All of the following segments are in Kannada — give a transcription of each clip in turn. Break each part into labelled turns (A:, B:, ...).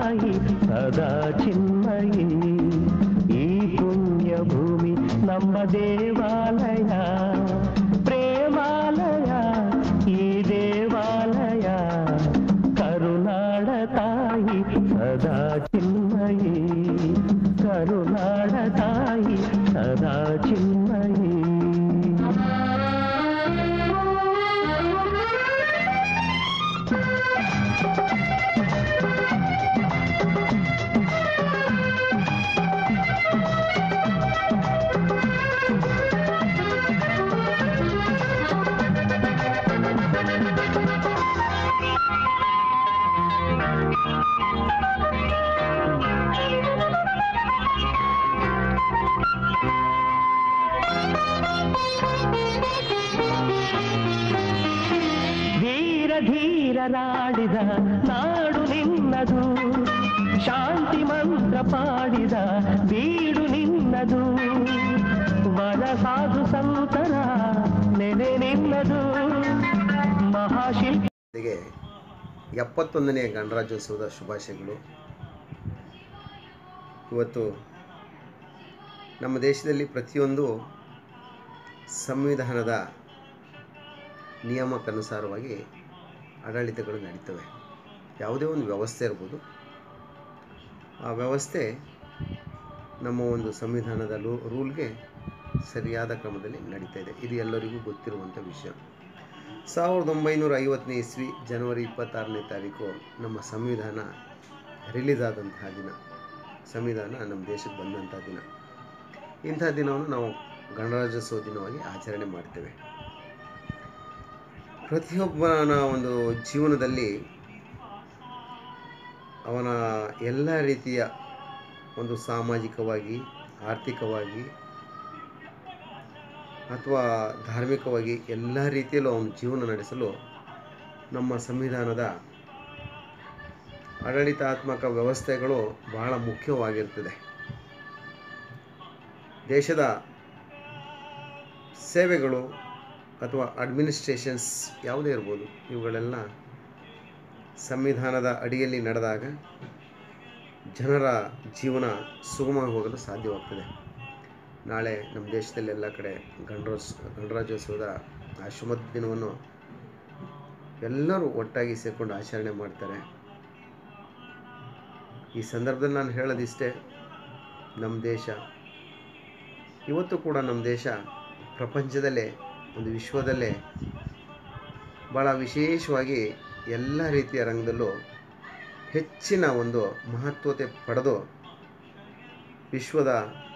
A: ತಾಯಿ ಸದಾ ಚಿನ್ಮಯಿ ಈ ಪುಣ್ಯ ಭೂಮಿ ನಮ್ಮ ದೇವಾಲಯ ಪ್ರೇಮಾಲಯ ಈ ದೇವಾಲಯ ಕರುನಾಡ ತಾಯಿ ಸದಾ ಚಿನ್ಮಯಿ ಕರುನಾಡ ತಾಯಿ ಸದಾ ಚಿನ್ಮಯಿ ಧೀರ ಧೀರರಾಡಿದ ನಾಡು ನಿನ್ನದು ಶಾಂತಿ ಮಂತ್ರ ಪಾಡಿದ ಬೀಡು ನಿನ್ನದು ವರ ಸಾಧು ಸಂತರ ನೆನೆ ನಿನ್ನದು ಮಹಾಶಿಲ್ಪಿ
B: ಜೊತೆಗೆ ಎಪ್ಪತ್ತೊಂದನೇ ಗಣರಾಜ್ಯೋತ್ಸವದ ಶುಭಾಶಯಗಳು ಇವತ್ತು ನಮ್ಮ ದೇಶದಲ್ಲಿ ಪ್ರತಿಯೊಂದು ಸಂವಿಧಾನದ ನಿಯಮಕ್ಕನುಸಾರವಾಗಿ ಆಡಳಿತಗಳು ನಡೀತವೆ ಯಾವುದೇ ಒಂದು ವ್ಯವಸ್ಥೆ ಇರ್ಬೋದು ಆ ವ್ಯವಸ್ಥೆ ನಮ್ಮ ಒಂದು ಸಂವಿಧಾನದ ಲೂ ರೂಲ್ಗೆ ಸರಿಯಾದ ಕ್ರಮದಲ್ಲಿ ನಡೀತಾ ಇದೆ ಇದು ಎಲ್ಲರಿಗೂ ಗೊತ್ತಿರುವಂಥ ವಿಷಯ ಸಾವಿರದ ಒಂಬೈನೂರ ಐವತ್ತನೇ ಇಸ್ವಿ ಜನವರಿ ಇಪ್ಪತ್ತಾರನೇ ತಾರೀಕು ನಮ್ಮ ಸಂವಿಧಾನ ರಿಲೀಸ್ ಆದಂತಹ ದಿನ ಸಂವಿಧಾನ ನಮ್ಮ ದೇಶಕ್ಕೆ ಬಂದಂಥ ದಿನ ಇಂಥ ದಿನವನ್ನು ನಾವು ಗಣರಾಜ್ಯೋತ್ಸವ ದಿನವಾಗಿ ಆಚರಣೆ ಮಾಡ್ತೇವೆ ಪ್ರತಿಯೊಬ್ಬನ ಒಂದು ಜೀವನದಲ್ಲಿ ಅವನ ಎಲ್ಲ ರೀತಿಯ ಒಂದು ಸಾಮಾಜಿಕವಾಗಿ ಆರ್ಥಿಕವಾಗಿ ಅಥವಾ ಧಾರ್ಮಿಕವಾಗಿ ಎಲ್ಲ ರೀತಿಯಲ್ಲೂ ಅವನ ಜೀವನ ನಡೆಸಲು ನಮ್ಮ ಸಂವಿಧಾನದ ಆಡಳಿತಾತ್ಮಕ ವ್ಯವಸ್ಥೆಗಳು ಬಹಳ ಮುಖ್ಯವಾಗಿರ್ತದೆ ದೇಶದ ಸೇವೆಗಳು ಅಥವಾ ಅಡ್ಮಿನಿಸ್ಟ್ರೇಷನ್ಸ್ ಯಾವುದೇ ಇರ್ಬೋದು ಇವುಗಳೆಲ್ಲ ಸಂವಿಧಾನದ ಅಡಿಯಲ್ಲಿ ನಡೆದಾಗ ಜನರ ಜೀವನ ಸುಗಮವಾಗಿ ಹೋಗಲು ಸಾಧ್ಯವಾಗ್ತದೆ ನಾಳೆ ನಮ್ಮ ದೇಶದಲ್ಲಿ ಎಲ್ಲ ಕಡೆ ಗಣರಾಜ್ ಗಣರಾಜ್ಯೋತ್ಸವದ ಆ ಶುಭ ದಿನವನ್ನು ಎಲ್ಲರೂ ಒಟ್ಟಾಗಿ ಸೇರಿಕೊಂಡು ಆಚರಣೆ ಮಾಡ್ತಾರೆ ಈ ಸಂದರ್ಭದಲ್ಲಿ ನಾನು ಹೇಳೋದಿಷ್ಟೇ ನಮ್ಮ ದೇಶ ಇವತ್ತು ಕೂಡ ನಮ್ಮ ದೇಶ ಪ್ರಪಂಚದಲ್ಲೇ ಒಂದು ವಿಶ್ವದಲ್ಲೇ ಭಾಳ ವಿಶೇಷವಾಗಿ ಎಲ್ಲ ರೀತಿಯ ರಂಗದಲ್ಲೂ ಹೆಚ್ಚಿನ ಒಂದು ಮಹತ್ವತೆ ಪಡೆದು ವಿಶ್ವದ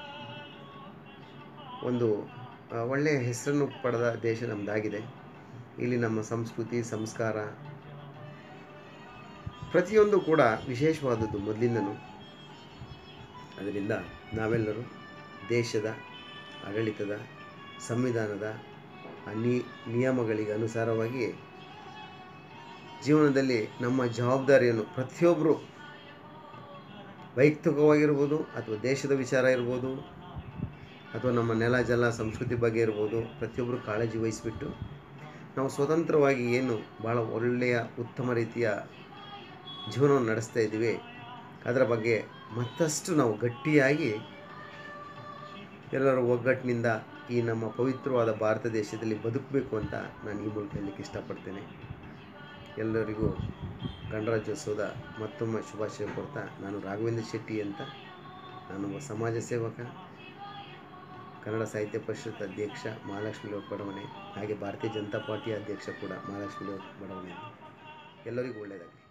B: ಒಂದು ಆ, ಒಳ್ಳೆಯ ಹೆಸರನ್ನು ಪಡೆದ ದೇಶ ನಮ್ಮದಾಗಿದೆ ಇಲ್ಲಿ ನಮ್ಮ ಸಂಸ್ಕೃತಿ ಸಂಸ್ಕಾರ ಪ್ರತಿಯೊಂದು ಕೂಡ ವಿಶೇಷವಾದದ್ದು ಮೊದಲಿಂದನೂ ಅದರಿಂದ ನಾವೆಲ್ಲರೂ ದೇಶದ ಆಡಳಿತದ ಸಂವಿಧಾನದ ಆ ನಿ ನಿಯಮಗಳಿಗೆ ಅನುಸಾರವಾಗಿ ಜೀವನದಲ್ಲಿ ನಮ್ಮ ಜವಾಬ್ದಾರಿಯನ್ನು ಪ್ರತಿಯೊಬ್ಬರು ವೈಯಕ್ತಿಕವಾಗಿರ್ಬೋದು ಅಥವಾ ದೇಶದ ವಿಚಾರ ಇರ್ಬೋದು ಅಥವಾ ನಮ್ಮ ನೆಲ ಜಲ ಸಂಸ್ಕೃತಿ ಬಗ್ಗೆ ಇರ್ಬೋದು ಪ್ರತಿಯೊಬ್ಬರು ಕಾಳಜಿ ವಹಿಸಿಬಿಟ್ಟು ನಾವು ಸ್ವತಂತ್ರವಾಗಿ ಏನು ಭಾಳ ಒಳ್ಳೆಯ ಉತ್ತಮ ರೀತಿಯ ಜೀವನವನ್ನು ನಡೆಸ್ತಾ ಇದ್ದೀವಿ ಅದರ ಬಗ್ಗೆ ಮತ್ತಷ್ಟು ನಾವು ಗಟ್ಟಿಯಾಗಿ ಎಲ್ಲರೂ ಒಗ್ಗಟ್ಟಿನಿಂದ ಈ ನಮ್ಮ ಪವಿತ್ರವಾದ ಭಾರತ ದೇಶದಲ್ಲಿ ಬದುಕಬೇಕು ಅಂತ ನಾನು ಈ ಮೂಲಕ ಹೇಳಲಿಕ್ಕೆ ಇಷ್ಟಪಡ್ತೇನೆ ಎಲ್ಲರಿಗೂ ಗಣರಾಜ್ಯೋತ್ಸವದ ಮತ್ತೊಮ್ಮೆ ಶುಭಾಶಯ ಕೊಡ್ತಾ ನಾನು ರಾಘವೇಂದ್ರ ಶೆಟ್ಟಿ ಅಂತ ನಾನು ಒಬ್ಬ ಸಮಾಜ ಸೇವಕ ಕನ್ನಡ ಸಾಹಿತ್ಯ ಪರಿಷತ್ ಅಧ್ಯಕ್ಷ ಮಹಾಲಕ್ಷ್ಮಿ ಲೇಔಟ್ ಬಡಾವಣೆ ಹಾಗೆ ಭಾರತೀಯ ಜನತಾ ಪಾರ್ಟಿಯ ಅಧ್ಯಕ್ಷ ಕೂಡ ಮಹಾಲಕ್ಷ್ಮಿ ಲೇಔಟ್ ಬಡಾವಣೆ ಎಲ್ಲರಿಗೂ ಒಳ್ಳೆಯದಾಗಲಿ